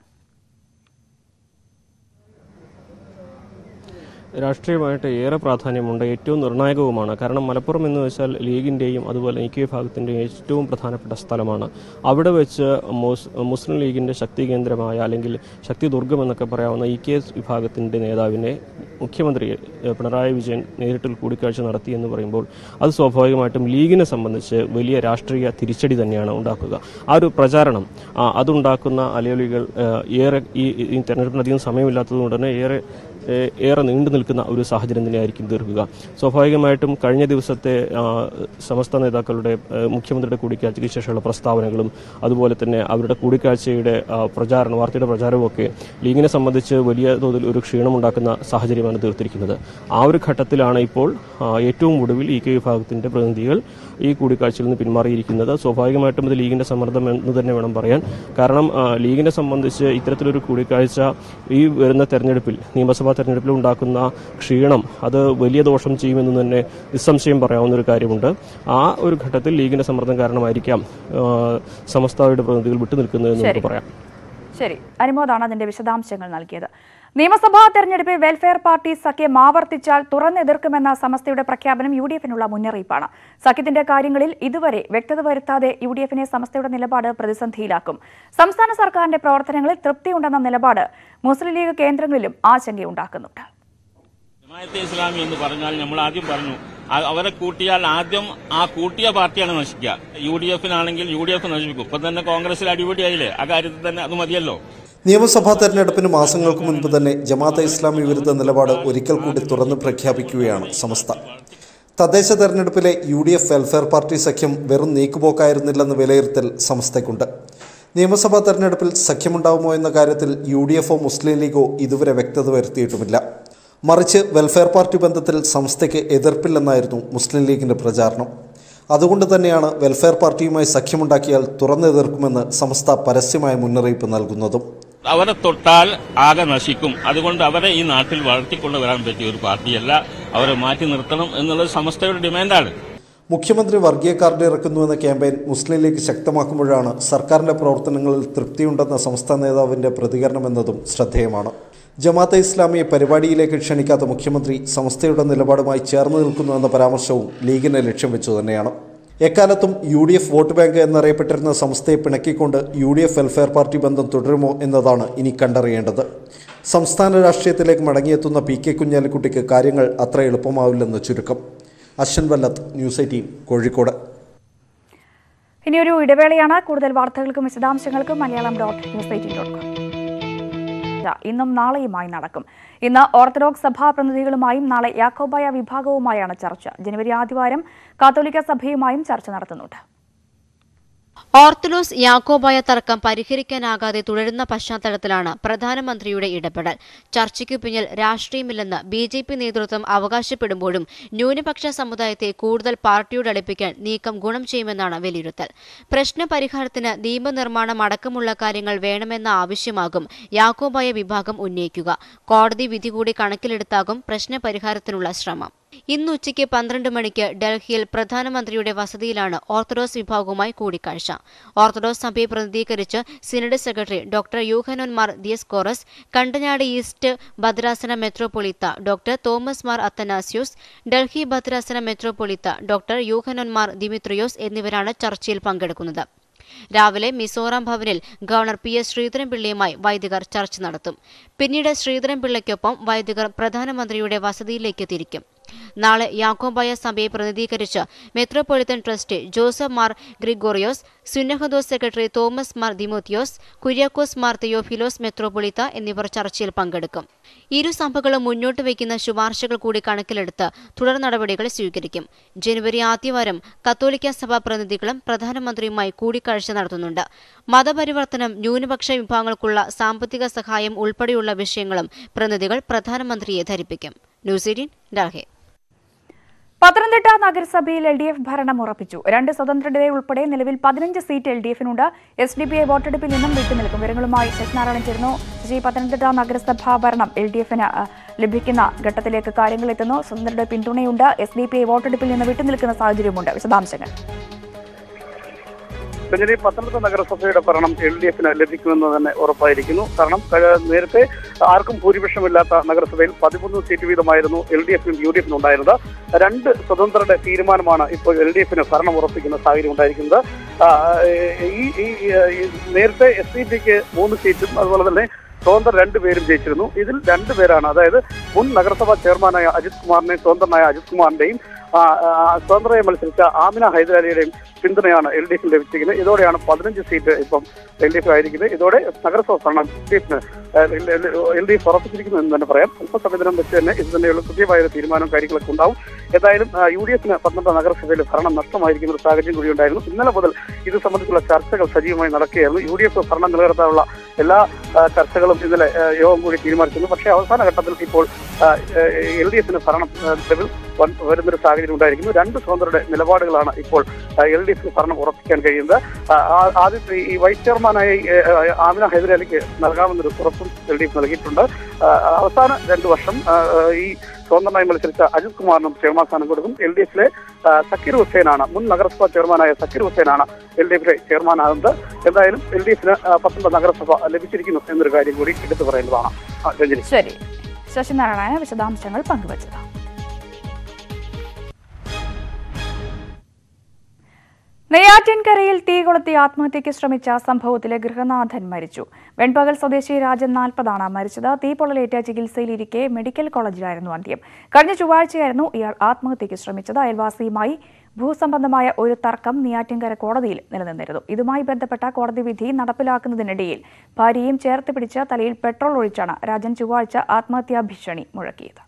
Speaker 5: രാഷ്ട്രീയമായിട്ട് ഏറെ പ്രാധാന്യമുണ്ട് ഏറ്റവും നിർണായകവുമാണ് കാരണം മലപ്പുറം എന്ന് വെച്ചാൽ ലീഗിൻ്റെയും അതുപോലെ ഇ കെ വിഭാഗത്തിൻ്റെയും ഏറ്റവും പ്രധാനപ്പെട്ട സ്ഥലമാണ് അവിടെ വെച്ച് മുസ് മുസ്ലിം ലീഗിൻ്റെ ശക്തി കേന്ദ്രമായ അല്ലെങ്കിൽ ശക്തി ദുർഗം എന്നൊക്കെ പറയാവുന്ന ഇ കെ എസ് വിഭാഗത്തിൻ്റെ നേതാവിനെ മുഖ്യമന്ത്രി ഏഹ്, പിണറായി വിജയൻ നേരിട്ട് കൂടിക്കാഴ്ച നടത്തി എന്ന് പറയുമ്പോൾ അത് സ്വാഭാവികമായിട്ടും ലീഗിനെ സംബന്ധിച്ച് വലിയ രാഷ്ട്രീയ തിരിച്ചടി തന്നെയാണ് ഉണ്ടാക്കുക ആ ഒരു പ്രചാരണം ആ, അതുണ്ടാക്കുന്ന അലയൊലികൾ ഏഹ്, ഏറെ ഈ ഈ തെരഞ്ഞെടുപ്പിന് അധികം സമയമില്ലാത്തതുകൊണ്ട് തന്നെ ഏറെ ഏഹ് ഏറെ നീണ്ടു നിൽക്കുന്ന ഒരു സാഹചര്യം തന്നെയായിരിക്കും തീർക്കുക സ്വാഭാവികമായിട്ടും കഴിഞ്ഞ ദിവസത്തെ ആ, സമസ്ത നേതാക്കളുടെ ഏഹ് മുഖ്യമന്ത്രിയുടെ കൂടിക്കാഴ്ചയ്ക്ക് ശേഷമുള്ള പ്രസ്താവനകളും അതുപോലെ തന്നെ അവരുടെ കൂടിക്കാഴ്ചയുടെ ആ, പ്രചാരണം വാർത്തയുടെ പ്രചാരവും ഒക്കെ ലീഗിനെ സംബന്ധിച്ച് വലിയ തോതിൽ ഒരു ക്ഷീണമുണ്ടാക്കുന്ന സാഹചര്യമാണ് തീർത്തിരിക്കുന്നത് ആ ഒരു ഘട്ടത്തിലാണ് ഇപ്പോൾ ആ, ഏറ്റവും ഒടുവിൽ ഇ കെ വിഭാഗത്തിന്റെ പ്രതിനിധികൾ ഈ കൂടിക്കാഴ്ചയിൽ നിന്ന് പിന്മാറിയിരിക്കുന്നത് സ്വാഭാവികമായിട്ടും ഇത് ലീഗിന്റെ സമ്മർദ്ദം എന്ന് തന്നെ വേണം പറയാൻ കാരണം ആ, ലീഗിനെ സംബന്ധിച്ച് ഇത്തരത്തിലൊരു കൂടിക്കാഴ്ച ഈ വരുന്ന തെരഞ്ഞെടുപ്പിൽ നിയമസഭാ തെരഞ്ഞെടുപ്പിൽ ഉണ്ടാക്കുന്ന ക്ഷീണം അത് വലിയ ദോഷം ചെയ്യുമെന്ന് തന്നെ നിസ്സംശയം പറയാവുന്ന ഒരു കാര്യമുണ്ട് ആ ഒരു ഘട്ടത്തിൽ ലീഗിന്റെ സമ്മർദ്ദം കാരണമായിരിക്കാം ആ, സമസ്തയുടെ പ്രതിനിധികൾ വിട്ടുനിൽക്കുന്നതെന്ന് നമുക്ക് പറയാം
Speaker 1: ശരി അനുമോദാണ് അതിന്റെ വിശദാംശങ്ങൾ നൽകിയത് നിയമസഭാ തെരഞ്ഞെടുപ്പിൽ വെൽഫെയർ പാർട്ടി സഖ്യം ആവർത്തിച്ചാൽ തുറന്നെതിർക്കുമെന്ന സമസ്തയുടെ പ്രഖ്യാപനം യു ഡി എഫിനുള്ള മുന്നറിയിപ്പാണ് സഖ്യത്തിന്റെ കാര്യങ്ങളിൽ ഇതുവരെ വ്യക്തത വരുത്താതെ യു ഡി എഫിനെ സമസ്തയുടെ നിലപാട് പ്രതിസന്ധിയിലാക്കും സംസ്ഥാന സർക്കാരിന്റെ പ്രവർത്തനങ്ങളിൽ തൃപ്തിയുണ്ടെന്ന നിലപാട് മുസ്ലിം ലീഗ് കേന്ദ്രങ്ങളിലും ആശങ്കയുണ്ടാക്കുന്നുണ്ട്
Speaker 6: ജമാഅത്തെ ഇസ്ലാമി എന്ന് പറഞ്ഞാൽ നമ്മൾ ആദ്യം പറഞ്ഞു ആ- അവരെ കൂട്ടിയാൽ ആദ്യം ആ കൂട്ടിയ പാർട്ടിയാണ് നശിക്കുക യു ഡി എഫിനാണെങ്കിൽ യു ഡി എഫ് നശിപ്പിക്കും ഇപ്പൊ തന്നെ കോൺഗ്രസിൽ അടിപൊളിയായില്ലേ ആ കാര്യത്തിൽ തന്നെ അത് മതിയല്ലോ
Speaker 7: നിയമസഭാ തെരഞ്ഞെടുപ്പിന് മാസങ്ങൾക്ക് മുൻപ് തന്നെ ജമാഅത്തെ ഇസ്ലാമി വിരുദ്ധ നിലപാട് ഒരിക്കൽ കൂടി തുറന്നു പ്രഖ്യാപിക്കുകയാണ് സമസ്ത തദ്ദേശ തെരഞ്ഞെടുപ്പിലെ U D F welfare party സഖ്യം വെറും നീക്കുപോക്കായിരുന്നില്ലെന്ന് വിലയിരുത്തൽ സമസ്തയ്ക്കുണ്ട് നിയമസഭാ തെരഞ്ഞെടുപ്പിൽ സഖ്യമുണ്ടാവുമോ എന്ന കാര്യത്തിൽ യു ഡി എഫോ മുസ്ലിം ലീഗോ ഇതുവരെ വ്യക്തത വരുത്തിയിട്ടുമില്ല മറിച്ച് വെൽഫെയർ പാർട്ടി ബന്ധത്തിൽ സംസ്ഥയ്ക്ക് എതിർപ്പില്ലെന്നായിരുന്നു മുസ്ലിം ലീഗിന്റെ പ്രചാരണം അതുകൊണ്ട് തന്നെയാണ് വെൽഫെയർ പാർട്ടിയുമായി സഖ്യമുണ്ടാക്കിയാൽ തുറന്നെതിർക്കുമെന്ന് സമസ്ത പരസ്യമായ മുന്നറിയിപ്പ് നൽകുന്നതും
Speaker 6: അവരെ തൊട്ടാൽ ആകെ നശിക്കും അതുകൊണ്ട് അവരെ ഈ നാട്ടിൽ വളർത്തിക്കൊണ്ടുവരാൻ പറ്റിയ ഒരു പാർട്ടിയല്ല അവരെ മാറ്റി നിർത്തണം എന്നുള്ളത് സമസ്തയുടെ ഡിമാൻഡാണ്
Speaker 7: മുഖ്യമന്ത്രി വർഗീയ കാർഡ് ഇറക്കുന്നുവെന്ന ക്യാമ്പയിൻ മുസ്ലിം ലീഗ് ശക്തമാക്കുമ്പോഴാണ് സർക്കാരിന്റെ പ്രവർത്തനങ്ങളിൽ തൃപ്തിയുണ്ടെന്ന സംസ്ഥാന നേതാവിന്റെ പ്രതികരണമെന്നതും ശ്രദ്ധേയമാണ് ജമാഅത്തെ ഇസ്ലാമിയെ പരിപാടിയിലേക്ക് ക്ഷണിക്കാത്ത മുഖ്യമന്ത്രി സംസ്ഥയുടെ നിലപാടുമായി ചേർന്ന് നിൽക്കുന്നുവെന്ന പരാമർശവും ലീഗിനെ ലക്ഷ്യം വെച്ചു തന്നെയാണ് എക്കാലത്തും U D F vote bank എന്നറിയപ്പെട്ടിരുന്ന സംസ്ഥയെ പിണക്കിക്കൊണ്ട് U D F welfare party ബന്ധം തുടരുമോ എന്നതാണ് ഇനി കണ്ടറിയേണ്ടത് സംസ്ഥാന രാഷ്ട്രീയത്തിലേക്ക് മടങ്ങിയെത്തുന്ന പി കെ കുഞ്ഞാലിക്കുട്ടിക്ക് കാര്യങ്ങൾ അത്ര എളുപ്പമാവില്ലെന്ന് ചുരുക്കം അശ്വൻ വല്ലത്ത് ന്യൂസ് എയ്റ്റീൻ കോഴിക്കോട്
Speaker 1: ഇനിയൊരു ഇടവേളയാണ് കൂടുതൽ വാർത്തകൾക്കും വിശദാംശങ്ങൾക്കും Malayalam dot news eighteen dot com ഇന്നും നാളെയുമായി നടക്കും ഇന്ന് ഓർത്തഡോക്സ് സഭാ പ്രതിനിധികളുമായും നാളെ യാക്കോബായ വിഭാഗവുമായാണ് ചർച്ച ജനുവരി ആദ്യവാരം കാത്തോലിക്ക സഭയുമായും ചർച്ച നടത്തുന്നുണ്ട്
Speaker 8: ഓർത്തഡോക്സ് യാക്കോബായ തർക്കം പരിഹരിക്കാനാകാതെ തുടരുന്ന പശ്ചാത്തലത്തിലാണ് പ്രധാനമന്ത്രിയുടെ ഇടപെടൽ ചർച്ചയ്ക്കു പിന്നിൽ രാഷ്ട്രീയമില്ലെന്ന് ബി ജെ പി നേതൃത്വം അവകാശപ്പെടുമ്പോഴും ന്യൂനപക്ഷ സമുദായത്തെ കൂടുതൽ പാർട്ടിയോട് അടുപ്പിക്കാൻ നീക്കം ഗുണം ചെയ്യുമെന്നാണ് വിലയിരുത്തൽ പ്രശ്ന പരിഹാരത്തിന് നിയമനിർമ്മാണം അടക്കമുള്ള കാര്യങ്ങൾ വേണമെന്ന ആവശ്യമാകും യാക്കോബായ വിഭാഗം ഉന്നയിക്കുക കോടതി വിധി കൂടി കണക്കിലെടുത്താകും പ്രശ്ന പരിഹാരത്തിനുള്ള ശ്രമം ഇന്ന് ഉച്ചയ്ക്ക് പന്ത്രണ്ട് മണിക്ക് ഡൽഹിയിൽ പ്രധാനമന്ത്രിയുടെ വസതിയിലാണ് ഓർത്തഡോക്സ് വിഭാഗവുമായി കൂടിക്കാഴ്ച ഓർത്തഡോക്സ് സഭയെ പ്രതിനിധീകരിച്ച് synod secretary doctor Yuhanon Mar Diascoros Kandanad east ഭദ്രാസന മെത്രോപൊളിത്ത ഡോക്ടർ തോമസ് മാർ അത്തനാസ്യൂസ് ഡൽഹി ഭദ്രാസന മെത്രോപൊളിത്ത ഡോക്ടർ യൂഹനോൻ മാർ ദിമിത്രിയോസ് എന്നിവരാണ് ചർച്ചയിൽ പങ്കെടുക്കുന്നത് രാവിലെ മിസോറാം ഭവനിൽ ഗവർണർ പി എസ് ശ്രീധരൻപിള്ളയുമായി വൈദികർ ചർച്ച നടത്തും പിന്നീട് ശ്രീധരൻപിള്ളയ്ക്കൊപ്പം വൈദികർ പ്രധാനമന്ത്രിയുടെ വസതിയിലേക്ക് തിരിക്കും നാളെ യാക്കോബായ സഭയെ പ്രതിനിധീകരിച്ച് മെത്രോപൊളിറ്റൻ ട്രസ്റ്റ് ജോസഫ് മാർ ഗ്രിഗോറിയോസ് സുന്നഹദോസ് സെക്രട്ടറി തോമസ് മാർ ദിമോത്തിയോസ് കുര്യാക്കോസ് മാർ തെയോഫിലോസ് മെത്രോപൊളിത്ത എന്നിവർ ചർച്ചയിൽ പങ്കെടുക്കും ഇരു സഭകളും മുന്നോട്ട് വയ്ക്കുന്ന ശുപാർശകൾ കൂടി കണക്കിലെടുത്ത് തുടർ നടപടികൾ സ്വീകരിക്കും ജനുവരി ആദ്യവാരം കത്തോലിക്ക സഭാ പ്രതിനിധികളും പ്രധാനമന്ത്രിയുമായി കൂടിക്കാഴ്ച നടത്തുന്നുണ്ട് മതപരിവർത്തനം ന്യൂനപക്ഷ വിഭാഗങ്ങൾക്കുള്ള സാമ്പത്തിക സഹായം ഉൾപ്പെടെയുള്ള വിഷയങ്ങളും പ്രതിനിധികൾ പ്രധാനമന്ത്രിയെ ധരിപ്പിക്കും ന്യൂസ് എയ്റ്റീൻ ഡൽഹി
Speaker 1: പത്തനംതിട്ട നഗരസഭയിൽ എൽ ഡി എഫ് ഭരണം ഉറപ്പിച്ചു രണ്ട് സ്വതന്ത്രരെ ഉൾപ്പെടെ നിലവിൽ പതിനഞ്ച് സീറ്റ് എൽ ഡി എഫിനുണ്ട് എസ് ഡി പി ഐ വോട്ടെടുപ്പിൽ നിന്നും വിട്ടുനിൽക്കും വിവരങ്ങളുമായി ശശിനാരായണൻ ചേരുന്നു ശശി പത്തനംതിട്ട നഗരസഭാ ഭരണം എൽ ഡി എഫിന് ലഭിക്കുന്ന ഘട്ടത്തിലേക്ക് കാര്യങ്ങൾ എത്തുന്നു സ്വതന്ത്രരുടെ പിന്തുണയുണ്ട് എസ് ഡി പി ഐ വോട്ടെടുപ്പിൽ നിന്ന് വിട്ടുനിൽക്കുന്ന സാഹചര്യമുണ്ട് വിശദാംശങ്ങൾ
Speaker 9: രഞ്ജനി പത്തനംതിട്ട നഗരസഭയുടെ ഭരണം എൽ ഡി എഫിന് ലഭിക്കുമെന്ന് തന്നെ ഉറപ്പായിരിക്കുന്നു കാരണം ക- നേരത്തെ ആർക്കും ഭൂരിപക്ഷമില്ലാത്ത നഗരസഭയിൽ പതിമൂന്ന് സീറ്റ് വീതമായിരുന്നു എൽ ഡി എഫിനും യു ഡി എഫിനും ഉണ്ടായിരുന്നത് രണ്ട് സ്വതന്ത്രരുടെ തീരുമാനമാണ് ഇപ്പോൾ എൽ ഡി എഫിന് ഭരണം ഉറപ്പിക്കുന്ന സാഹചര്യം ഉണ്ടായിരിക്കുന്നത് ആ, ഈ ഈ ഈ നേരത്തെ എസ് ഡി പിക്ക് മൂന്ന് സീറ്റും അതുപോലെ തന്നെ സ്വതന്ത്രർ രണ്ടുപേരും ജയിച്ചിരുന്നു ഇതിൽ രണ്ടുപേരാണ് അതായത് മുൻ നഗരസഭാ ചെയർമാനായ അജിത് കുമാറിനെയും സ്വതന്ത്രനായ അജിത് കുമാറിന്റെയും ആ, ആ, സ്വതന്ത്രയെ മത്സരിച്ച ആമിന ഹൈദരാലിയുടെയും പിന്തുണയാണ് എൽ ഡി എഫിന് ലഭിച്ചിരിക്കുന്നത് ഇതോടെയാണ് പതിനഞ്ച് സീറ്റ് ഇപ്പം എൽ ഡി എഫ് ആയിരിക്കുന്നത് ഇതോടെ നഗരസഭ ഭരണം എൽ ഡി എഫിന് എൽ ഡി എഫ് ഉറപ്പിച്ചിരിക്കുന്നു എന്ന് തന്നെ പറയാം അല്പസമയത്തിനും വെച്ച് തന്നെ ഇത് തന്നെയുള്ള കൃത്യമായ ഒരു തീരുമാനവും കാര്യങ്ങളൊക്കെ ഉണ്ടാവും ഏതായാലും യു ഡി എഫിന് പത്തനംതിട്ട നഗരസഭയിൽ ഭരണം നഷ്ടമായിരിക്കുന്ന ഒരു സാഹചര്യം കൂടി ഉണ്ടായിരുന്നു ഇന്നലെ മുതൽ ഇത് സംബന്ധിച്ചുള്ള ചർച്ചകൾ സജീവമായി നടക്കുകയായിരുന്നു യു ഡി എഫ് ഭരണം നിലനിർത്താനുള്ള എല്ലാ ആ, ചർച്ചകളും ഇന്നലെ ആ, യോഗം കൂടി തീരുമാനിച്ചിരുന്നു പക്ഷേ അവസാന ഘട്ടത്തിൽ ഇപ്പോൾ എൽ ഡി എഫിന് ഭരണം ആ, നിലവിൽ വൻ- വരുന്നൊരു സാഹചര്യം ഉണ്ടായിരിക്കുന്നു രണ്ട് സ്വതന്ത്രരുടെ നിലപാടുകളാണ് ഇപ്പോൾ എൽ ഡി എഫിന് ഭരണം ഉറപ്പിക്കാൻ കഴിയുന്നത് ആ, ആ- ആദ്യത്തെ ഈ വൈസ് ചെയർമാനായ ഈ, ഏ, ഏ, ആമിന ഹൈദരാലിക്ക് നൽകാമെന്നൊരു ഉറപ്പും എൽ ഡി എഫ് നൽകിയിട്ടുണ്ട് ആ, അവസാന രണ്ടു വർഷം ആ, ആ, ഈ സ്വതന്ത്രമായി മത്സരിച്ച അജിത് കുമാറിനും ചെയർമാൻ സ്ഥാനം കൊടുക്കും എൽ ഡി എഫിലെ സക്കീർ ഹുസൈനാണ് മുൻ നഗരസഭാ ചെയർമാനായ സക്കീർ ഹുസൈനാണ് എൽ ഡി എഫിലെ ചെയർമാനാകുന്നത് എന്തായാലും എൽ ഡി എഫിന് പത്തനംതിട്ട നഗരസഭ ലഭിച്ചിരിക്കുന്നു എന്നൊരു കാര്യം കൂടി എടുത്തു പറയേണ്ടതാണ് ആ, രഞ്ജിനി
Speaker 1: ശരി ശശിനാരായണ വിശദാംശങ്ങൾ പങ്കുവച്ചത് നെയ്യാറ്റിൻകരയിൽ തീ കൊളുത്തി ആത്മഹത്യയ്ക്ക് ശ്രമിച്ച സംഭവത്തിലെ ഗൃഹനാഥൻ മരിച്ചു വെൺപകൽ സ്വദേശി രാജൻ നാൽപ്പതാണ് മരിച്ചത് തീ പൊള്ളലേറ്റ ചികിത്സയിലിരിക്കെ മെഡിക്കൽ കോളേജിലായിരുന്നു അന്ത്യം കഴിഞ്ഞ ചൊവ്വാഴ്ചയായിരുന്നു ഇയാൾ ആത്മഹത്യയ്ക്ക് ശ്രമിച്ചത് അയൽവാസിയുമായി ഭൂസംബന്ധമായ ഒരു തർക്കം നെയ്യാറ്റിൻകര കോടതിയിൽ നിലനിന്നിരുന്നു ഇതുമായി ബന്ധപ്പെട്ട കോടതി വിധി നടപ്പിലാക്കുന്നതിനിടയിൽ ഭാര്യയും ചേർത്ത് പിടിച്ച് തലയിൽ പെട്രോൾ ഒഴിച്ചാണ് രാജൻ ചൊവ്വാഴ്ച ആത്മഹത്യാ ഭീഷണി മുഴക്കിയത്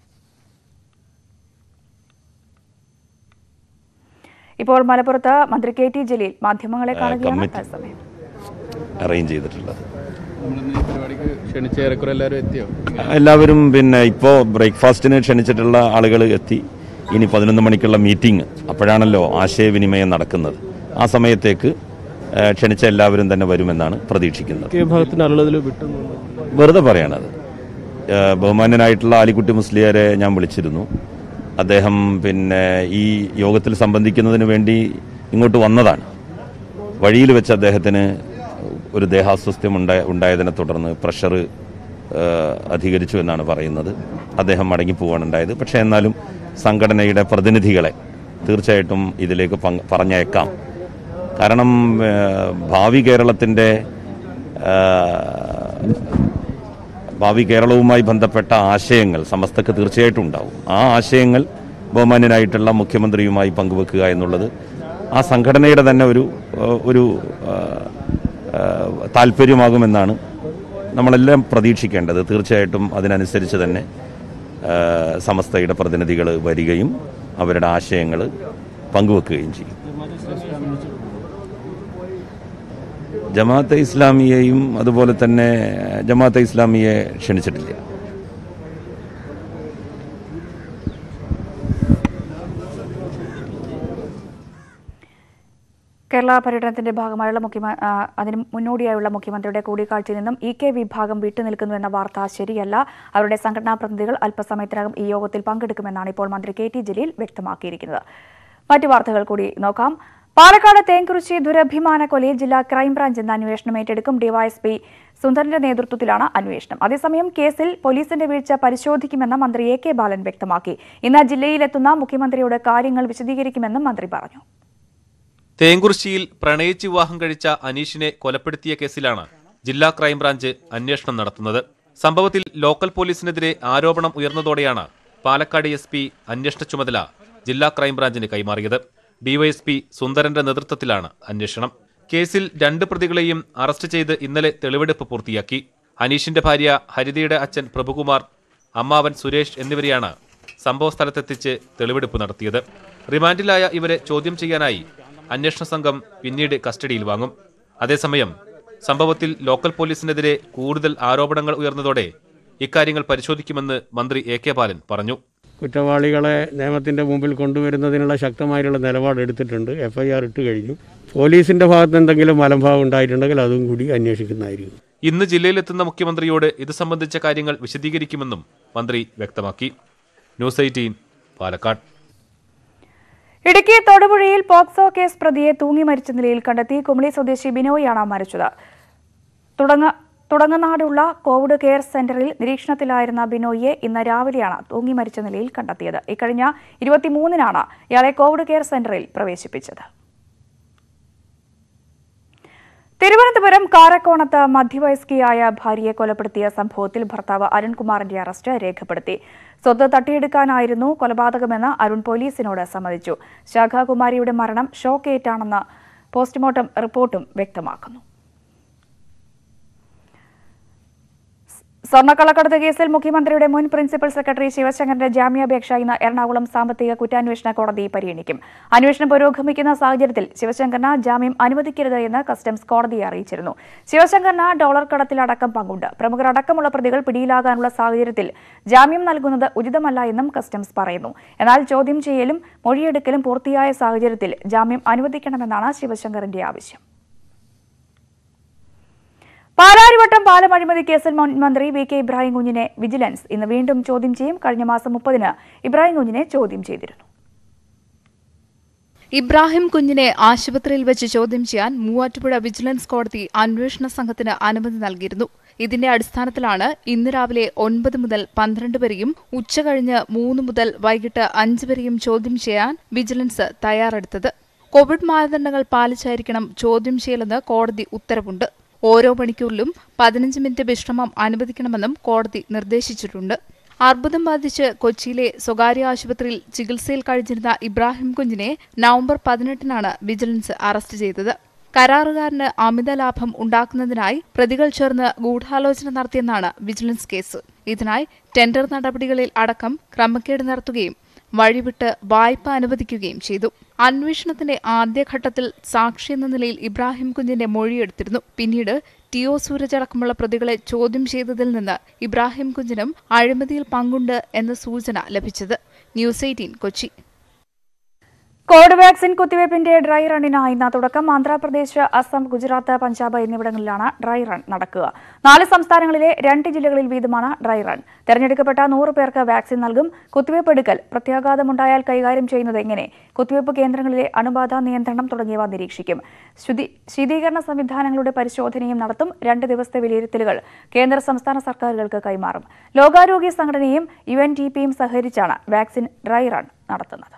Speaker 1: ഇപ്പോൾ മലപ്പുറത്ത് മന്ത്രി കെ ടി ജലീൽ മാധ്യമങ്ങളെ കാണുകയാണ്
Speaker 10: കമ്മിറ്റി.
Speaker 1: തത്സമയം
Speaker 10: അറേഞ്ച് ചെയ്തിട്ടുള്ളത്
Speaker 11: നമ്മളിന്ന് ഈ പരിപാടിക്ക് ക്ഷണിച്ച ഏറെക്കുറെ എല്ലാവരും എത്തിയോ
Speaker 10: എല്ലാവരും പിന്നെ ഇപ്പോൾ ബ്രേക്ക്ഫാസ്റ്റിന് ക്ഷണിച്ചിട്ടുള്ള ആളുകൾ എത്തി ഇനി പതിനൊന്ന് മണിക്കുള്ള മീറ്റിംഗ് അപ്പോഴാണല്ലോ ആശയവിനിമയം നടക്കുന്നത് ആ സമയത്തേക്ക് ഏഹ്, ക്ഷണിച്ച എല്ലാവരും തന്നെ വരുമെന്നാണ് പ്രതീക്ഷിക്കുന്നത്
Speaker 5: കെ ഭാഗത്തിന് ആളുള്ളതിൽ വിട്ടു
Speaker 10: വെറുതെ പറയണത് ഏഹ്, ബഹുമാന്യനായിട്ടുള്ള ആലിക്കുട്ടി മുസ്ലിയാരെ ഞാൻ വിളിച്ചിരുന്നു അദ്ദേഹം പിന്നെ ഈ യോഗത്തിൽ സംബന്ധിക്കുന്നതിന് വേണ്ടി ഇങ്ങോട്ട് വന്നതാണ് വഴിയിൽ വെച്ച് അദ്ദേഹത്തിന് ഒരു ദേഹാസ്വസ്ഥ്യം ഉണ്ടായ ഉണ്ടായതിനെ തുടർന്ന് പ്രഷർ അധികരിച്ചു എന്നാണ് പറയുന്നത് അദ്ദേഹം മടങ്ങിപ്പോവാണ് ഉണ്ടായത് പക്ഷേ എന്നാലും സംഘടനയുടെ പ്രതിനിധികളെ തീർച്ചയായിട്ടും ഇതിലേക്ക് പങ്ക് പറഞ്ഞേക്കാം കാരണം ഏഹ്, ഭാവി കേരളത്തിൻ്റെ ഭാവി കേരളവുമായി ബന്ധപ്പെട്ട ആശയങ്ങൾ സമസ്തക്ക് തീർച്ചയായിട്ടും ഉണ്ടാവും ആ ആശയങ്ങൾ ബഹുമാന്യനായിട്ടുള്ള മുഖ്യമന്ത്രിയുമായി പങ്കുവെക്കുക എന്നുള്ളത് ആ സംഘടനയുടെ തന്നെ ഒരു ഏഹ്, ഒരു ഏഹ്, ഏഹ്, താല്പര്യമാകുമെന്നാണ് നമ്മളെല്ലാം പ്രതീക്ഷിക്കേണ്ടത് തീർച്ചയായിട്ടും അതിനനുസരിച്ച് തന്നെ ഏഹ്, സമസ്തയുടെ പ്രതിനിധികൾ വരികയും അവരുടെ ആശയങ്ങൾ പങ്കുവെക്കുകയും ചെയ്യും ജമാഅത്തെ ഇസ്ലാമിയെയും അതുപോലെ തന്നെ ജമാഅത്തെ ഇസ്ലാമിയെ ക്ഷണിച്ചിട്ടില്ല
Speaker 1: കേരള പര്യടനത്തിന്റെ ഭാഗമായുള്ള മുഖ്യമ ആ, അതിന് മുന്നോടിയായുള്ള മുഖ്യമന്ത്രിയുടെ കൂടിക്കാഴ്ചയിൽ നിന്നും ഇ കെ വിഭാഗം വിട്ടുനിൽക്കുന്നു എന്ന വാർത്ത ശരിയല്ല അവരുടെ സംഘടനാ പ്രതിനിധികൾ അല്പസമയത്തിനകം ഈ യോഗത്തിൽ പങ്കെടുക്കുമെന്നാണ് ഇപ്പോൾ മന്ത്രി കെ ടി ജലീൽ വ്യക്തമാക്കിയിരിക്കുന്നത് മറ്റു വാർത്തകൾ കൂടി നോക്കാം പാലക്കാട് തേങ്കുറിച്ചി ദുരഭിമാന കൊലയിൽ ജില്ലാ ക്രൈംബ്രാഞ്ച് ഇന്ന് അന്വേഷണം ഏറ്റെടുക്കും ഡിവൈഎസ്പി സുന്ദരന്റെ നേതൃത്വത്തിലാണ് അന്വേഷണം അതേസമയം കേസിൽ പോലീസിന്റെ വീഴ്ച പരിശോധിക്കുമെന്ന് മന്ത്രി എ കെ ബാലൻ വ്യക്തമാക്കി ഇന്ന് ജില്ലയിലെത്തുന്ന മുഖ്യമന്ത്രിയോട് കാര്യങ്ങൾ വിശദീകരിക്കുമെന്നും മന്ത്രി പറഞ്ഞു
Speaker 12: തേങ്കുറിശ്ശിയിൽ പ്രണയിച്ച് വിവാഹം കഴിച്ച അനീഷിനെ കൊലപ്പെടുത്തിയ കേസിലാണ് ജില്ലാ ക്രൈംബ്രാഞ്ച് അന്വേഷണം നടത്തുന്നത് സംഭവത്തിൽ ലോക്കൽ പോലീസിനെതിരെ ആരോപണം ഉയർന്നതോടെയാണ് പാലക്കാട് എസ് പി അന്വേഷണ ചുമതല ജില്ലാ ക്രൈംബ്രാഞ്ചിന് കൈമാറിയത് ഡിവൈഎസ്പി സുന്ദരന്റെ നേതൃത്വത്തിലാണ് അന്വേഷണം കേസിൽ രണ്ട് പ്രതികളെയും അറസ്റ്റ് ചെയ്ത് ഇന്നലെ തെളിവെടുപ്പ് പൂർത്തിയാക്കി അനീഷിന്റെ ഭാര്യ ഹരിതയുടെ അച്ഛൻ പ്രഭുകുമാർ അമ്മാവൻ സുരേഷ് എന്നിവരെയാണ് സംഭവസ്ഥലത്തെത്തിച്ച് തെളിവെടുപ്പ് നടത്തിയത് റിമാൻഡിലായ ഇവരെ ചോദ്യം ചെയ്യാനായി അന്വേഷണ സംഘം പിന്നീട് കസ്റ്റഡിയിൽ വാങ്ങും അതേസമയം സംഭവത്തിൽ ലോക്കൽ പോലീസിനെതിരെ കൂടുതൽ ആരോപണങ്ങൾ ഉയർന്നതോടെ ഇക്കാര്യങ്ങൾ പരിശോധിക്കുമെന്ന് മന്ത്രി എ കെ ബാലൻ പറഞ്ഞു
Speaker 13: കുറ്റവാളികളെ നിയമത്തിൻ്റെ മുമ്പിൽ കൊണ്ടുവരുന്നതിനുള്ള ശക്തമായിട്ടുള്ള നിലപാട് എടുത്തിട്ടുണ്ട് എഫ് ഐ ആർ ഇട്ട് കഴിഞ്ഞു പോലീസിൻ്റെ ഭാഗത്ത് എന്തെങ്കിലും മലംഭാവം ഉണ്ടായിട്ടുണ്ടെങ്കിൽ അതും കൂടി അന്വേഷിക്കുന്നതായിരിക്കും
Speaker 12: ഇന്ന് ജില്ലയിലെത്തുന്ന മുഖ്യമന്ത്രിയോട് ഇത് സംബന്ധിച്ച കാര്യങ്ങൾ വിശദീകരിക്കുമെന്നും മന്ത്രി വ്യക്തമാക്കി ന്യൂസ് എയ്റ്റീൻ പാലക്കാട്
Speaker 1: ഇടുക്കി തൊടുപുഴയിൽ പോക്സോ കേസ് പ്രതിയെ തൂങ്ങി മരിച്ച നിലയിൽ കണ്ടെത്തി കുമളി സ്വദേശി ബിനോയാണ് മരിച്ചത് തുടങ്ങ തുടങ്ങനാടുള്ള കോവിഡ് കെയർ സെന്ററിൽ നിരീക്ഷണത്തിലായിരുന്ന ബിനോയിയെ ഇന്ന് രാവിലെയാണ് തൂങ്ങി മരിച്ച നിലയിൽ കണ്ടെത്തിയത് ഇക്കഴിഞ്ഞ ഇരുപത്തിമൂന്നിനാണ് ഇയാളെ കോവിഡ് കെയർ സെന്ററിൽ പ്രവേശിപ്പിച്ചത് തിരുവനന്തപുരം കാരക്കോണത്ത് മധ്യവയസ്കിയായ ഭാര്യയെ കൊലപ്പെടുത്തിയ സംഭവത്തിൽ ഭർത്താവ് അരുൺകുമാറിന്റെ അറസ്റ്റ് രേഖപ്പെടുത്തി സ്വത്ത് തട്ടിയെടുക്കാനായിരുന്നു കൊലപാതകമെന്ന് അരുൺ പോലീസിനോട് സമ്മതിച്ചു ശാഖാകുമാരിയുടെ മരണം ഷോക്കേറ്റാണെന്ന് പോസ്റ്റ്മോർട്ടം റിപ്പോർട്ടും വ്യക്തമാക്കുന്നു സ്വർണ്ണക്കള്ളക്കടത്ത് കേസിൽ മുഖ്യമന്ത്രിയുടെ മുൻ പ്രിൻസിപ്പൽ സെക്രട്ടറി ശിവശങ്കറിന്റെ ജാമ്യാപേക്ഷ ഇന്ന് എറണാകുളം സാമ്പത്തിക കുറ്റാന്വേഷണ കോടതി പരിഗണിക്കും അന്വേഷണം പുരോഗമിക്കുന്ന സാഹചര്യത്തിൽ ശിവശങ്കറിന് ജാമ്യം അനുവദിക്കരുത് എന്ന് കസ്റ്റംസ് കോടതിയെ അറിയിച്ചിരുന്നു ശിവശങ്കറിന് ഡോളർ കടത്തിലടക്കം പങ്കുണ്ട് പ്രമുഖർ അടക്കമുള്ള പ്രതികൾ പിടിയിലാകാനുള്ള സാഹചര്യത്തിൽ ജാമ്യം നൽകുന്നത് ഉചിതമല്ല എന്നും കസ്റ്റംസ് പറയുന്നു എന്നാൽ ചോദ്യം ചെയ്യലും മൊഴിയെടുക്കലും പൂർത്തിയായ സാഹചര്യത്തിൽ ജാമ്യം അനുവദിക്കണമെന്നാണ് ശിവശങ്കറിന്റെ ആവശ്യം പാലാരിവട്ടം പാലം അഴിമതി കേസിൽ മുൻ മന്ത്രി വി കെ ഇബ്രാഹിം കുഞ്ഞിനെ വിജിലൻസ് ഇന്ന് വീണ്ടും ചോദ്യം ചെയ്യും കഴിഞ്ഞ മാസം മുപ്പതിന് ഇബ്രാഹിം കുഞ്ഞിനെ ചോദ്യം ചെയ്തിരുന്നു
Speaker 14: ഇബ്രാഹിം കുഞ്ഞിനെ ആശുപത്രിയിൽ വെച്ച് ചോദ്യം ചെയ്യാൻ മൂവാറ്റുപുഴ വിജിലൻസ് കോടതി അന്വേഷണ സംഘത്തിന് അനുമതി നൽകിയിരുന്നു ഇതിന്റെ അടിസ്ഥാനത്തിലാണ് ഇന്ന് രാവിലെ ഒൻപത് മുതൽ പന്ത്രണ്ട് വരെയും ഉച്ചകഴിഞ്ഞ് മൂന്ന് മുതൽ വൈകിട്ട് അഞ്ച് വരെയും ചോദ്യം ചെയ്യാൻ വിജിലൻസ് തയ്യാറെടുത്തത് കോവിഡ് മാനദണ്ഡങ്ങൾ പാലിച്ചായിരിക്കണം ചോദ്യം ചെയ്യലെന്ന് കോടതി ഉത്തരവുണ്ട് ഓരോ മണിക്കൂറിലും പതിനഞ്ച് മിനിറ്റ് വിശ്രമം അനുവദിക്കണമെന്നും കോടതി നിർദ്ദേശിച്ചിട്ടുണ്ട് അർബുദം ബാധിച്ച് കൊച്ചിയിലെ സ്വകാര്യ ആശുപത്രിയിൽ ചികിത്സയിൽ കഴിഞ്ഞിരുന്ന ഇബ്രാഹിം കുഞ്ഞിനെ നവംബർ പതിനെട്ടിനാണ് വിജിലൻസ് അറസ്റ്റ് ചെയ്തത് കരാറുകാരന് അമിത ലാഭം ഉണ്ടാക്കുന്നതിനായി പ്രതികൾ ചേർന്ന് ഗൂഢാലോചന നടത്തിയെന്നാണ് വിജിലൻസ് കേസ് ഇതിനായി ടെൻഡർ നടപടികളിൽ അടക്കം ക്രമക്കേട് നടത്തുകയും വഴിവിട്ട് വായ്പ അനുവദിക്കുകയും ചെയ്തു അന്വേഷണത്തിന്റെ ആദ്യഘട്ടത്തിൽ സാക്ഷി എന്ന നിലയിൽ ഇബ്രാഹിം കുഞ്ഞിന്റെ മൊഴിയെടുത്തിരുന്നു പിന്നീട് ടി ഒ സൂരജ് അടക്കമുള്ള പ്രതികളെ ചോദ്യം ചെയ്തതിൽ നിന്ന് ഇബ്രാഹിം കുഞ്ഞിനും അഴിമതിയിൽ പങ്കുണ്ട് എന്ന സൂചന ലഭിച്ചത് news eighteen Kochi
Speaker 1: Covid vaccine കുത്തിവയ്പ്പിന്റെ dry റണ്ണിനായി ഇന്ന് തുടക്കം ആന്ധ്രാപ്രദേശ് അസം ഗുജറാത്ത് പഞ്ചാബ് എന്നിവിടങ്ങളിലാണ് ഡ്രൈ റൺ നടക്കുക നാല് സംസ്ഥാനങ്ങളിലെ രണ്ട് ജില്ലകളിൽ വീതമാണ് ഡ്രൈ റൺ തെരഞ്ഞെടുക്കപ്പെട്ട നൂറ് പേർക്ക് വാക്സിൻ നൽകും കുത്തിവയ്പ്പ് എടുക്കൽ പ്രത്യാഘാതമുണ്ടായാൽ കൈകാര്യം ചെയ്യുന്നത് എങ്ങനെ കുത്തിവയ്പ്പ് കേന്ദ്രങ്ങളിലെ അണുബാധ നിയന്ത്രണം തുടങ്ങിയവ നിരീക്ഷിക്കും ശുദ്ധി ശീതീകരണ സംവിധാനങ്ങളുടെ പരിശോധനയും നടത്തും രണ്ട് ദിവസത്തെ വിലയിരുത്തലുകൾ കേന്ദ്ര സംസ്ഥാന സർക്കാരുകൾക്ക് കൈമാറും ലോകാരോഗ്യ സംഘടനയും യു എൻ ടി പിയും സഹകരിച്ചാണ് വാക്സിൻ ഡ്രൈ റൺ നടത്തുന്നത്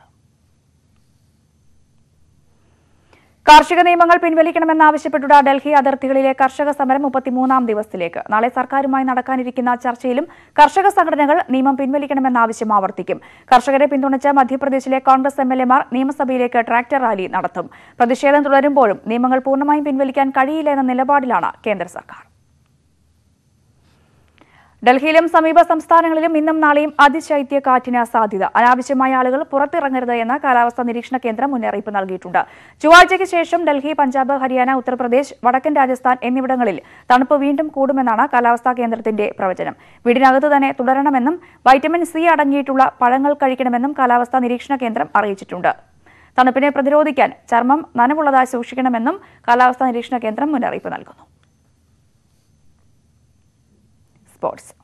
Speaker 1: കാർഷിക നിയമങ്ങൾ പിൻവലിക്കണമെന്നാവശ്യപ്പെട്ടുള്ള ഡൽഹി അതിർത്തികളിലെ കർഷക സമരം മുപ്പത്തിമൂന്നാം ദിവസത്തിലേക്ക് നാളെ സർക്കാരുമായി നടക്കാനിരിക്കുന്ന ചർച്ചയിലും കർഷക സംഘടനകൾ നിയമം പിൻവലിക്കണമെന്ന ആവശ്യം ആവർത്തിക്കും കർഷകരെ പിന്തുണച്ച മധ്യപ്രദേശിലെ കോൺഗ്രസ് എം എൽ എമാർ നിയമസഭയിലേക്ക് ട്രാക്ടർ റാലി നടത്തും പ്രതിഷേധം തുടരുമ്പോഴും നിയമങ്ങൾ പൂർണ്ണമായും പിൻവലിക്കാൻ കഴിയില്ല എന്ന നിലപാടിലാണ് കേന്ദ്ര സർക്കാർ ഡൽഹിയിലും സമീപ സംസ്ഥാനങ്ങളിലും ഇന്നും നാളെയും അതിശൈത്യ കാറ്റിന് സാധ്യത അനാവശ്യമായ ആളുകൾ പുറത്തിറങ്ങരുത് എന്ന് കാലാവസ്ഥാ നിരീക്ഷണ കേന്ദ്രം മുന്നറിയിപ്പ് നൽകിയിട്ടുണ്ട് ചൊവ്വാഴ്ചയ്ക്ക് ശേഷം ഡൽഹി പഞ്ചാബ് ഹരിയാന ഉത്തർപ്രദേശ് വടക്കൻ രാജസ്ഥാൻ എന്നിവിടങ്ങളിൽ തണുപ്പ് വീണ്ടും കൂടുമെന്നാണ് കാലാവസ്ഥാ കേന്ദ്രത്തിന്റെ പ്രവചനം വീടിനകത്ത് തന്നെ തുടരണമെന്നും വൈറ്റമിൻ സി അടങ്ങിയിട്ടുള്ള പഴങ്ങൾ കഴിക്കണമെന്നും കാലാവസ്ഥാ നിരീക്ഷണ കേന്ദ്രം അറിയിച്ചിട്ടുണ്ട് തണുപ്പിനെ പ്രതിരോധിക്കാൻ ചർമ്മം നനവുള്ളതായി സൂക്ഷിക്കണമെന്നും കാലാവസ്ഥാ നിരീക്ഷണ കേന്ദ്രം മുന്നറിയിപ്പ് നൽകുന്നു സ്പോർട്സ്